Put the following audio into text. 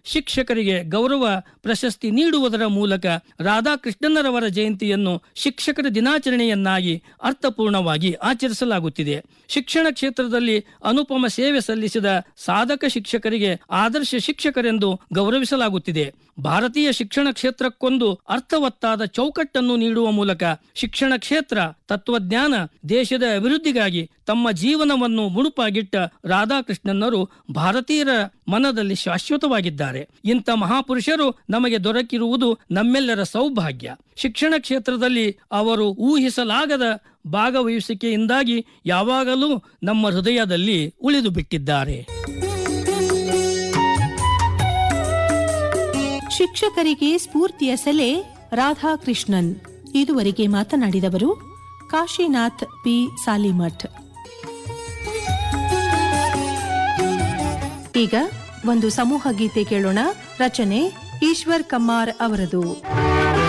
ಶಿಕ್ಷಕರಿಗೆ ಗೌರವ ಪ್ರಶಸ್ತಿ ನೀಡುವುದರ ಮೂಲಕ ರಾಧಾಕೃಷ್ಣನ್ನರವರ ಜಯಂತಿಯನ್ನು ಶಿಕ್ಷಕರ ದಿನಾಚರಣೆಯನ್ನಾಗಿ ಅರ್ಥಪೂರ್ಣವಾಗಿ ಆಚರಿಸಲಾಗುತ್ತಿದೆ ಶಿಕ್ಷಣ ಕ್ಷೇತ್ರದಲ್ಲಿ ಅನುಪಮ ಸೇವೆ ಸಲ್ಲಿಸಿದ ಸಾಧಕ ಶಿಕ್ಷಕರಿಗೆ ಆದರ್ಶ ಶಿಕ್ಷಕರೆಂದು ಗೌರವಿಸಲಾಗುತ್ತಿದೆ ಭಾರತೀಯ ಶಿಕ್ಷಣ ಕ್ಷೇತ್ರಕ್ಕೊಂದು ಅರ್ಥವತ್ತಾದ ಚೌಕಟ್ಟನ್ನು ನೀಡುವ ಮೂಲಕ ಶಿಕ್ಷಣ ಕ್ಷೇತ್ರ ತತ್ವಜ್ಞಾನ ದೇಶದ ಅಭಿವೃದ್ಧಿಗಾಗಿ ತಮ್ಮ ಜೀವನವನ್ನು ಮುಡುಪಾಗಿಟ್ಟ ರಾಧಾಕೃಷ್ಣನ್ನರು ಭಾರತೀಯರ ಮನದಲ್ಲಿ ಶಾಶ್ವತವಾಗಿದ್ದಾರೆ ಇಂಥ ಮಹಾಪುರುಷರು ನಮಗೆ ದೊರಕಿರುವುದು ನಮ್ಮೆಲ್ಲರ ಸೌಭಾಗ್ಯ ಶಿಕ್ಷಣ ಕ್ಷೇತ್ರದಲ್ಲಿ ಅವರು ಊಹಿಸಲಾಗದ ಭಾಗವಹಿಸುವಿಕೆಯಿಂದಾಗಿ ಯಾವಾಗಲೂ ನಮ್ಮ ಹೃದಯದಲ್ಲಿ ಉಳಿದು ಬಿಟ್ಟಿದ್ದಾರೆ ಶಿಕ್ಷಕರಿಗೆ ಸ್ಫೂರ್ತಿಯ ಸೆಲೆ ರಾಧಾಕೃಷ್ಣನ್ ಇದುವರೆಗೆ ಮಾತನಾಡಿದವರು ಕಾಶಿನಾಥ್ ಪಿ ಸಾಲಿಮಠ್ ಈಗ ಒಂದು ಸಮೂಹ ಗೀತೆ ಕೇಳೋಣ ರಚನೆ ಈಶ್ವರ್ ಕಮ್ಮಾರ್ ಅವರದು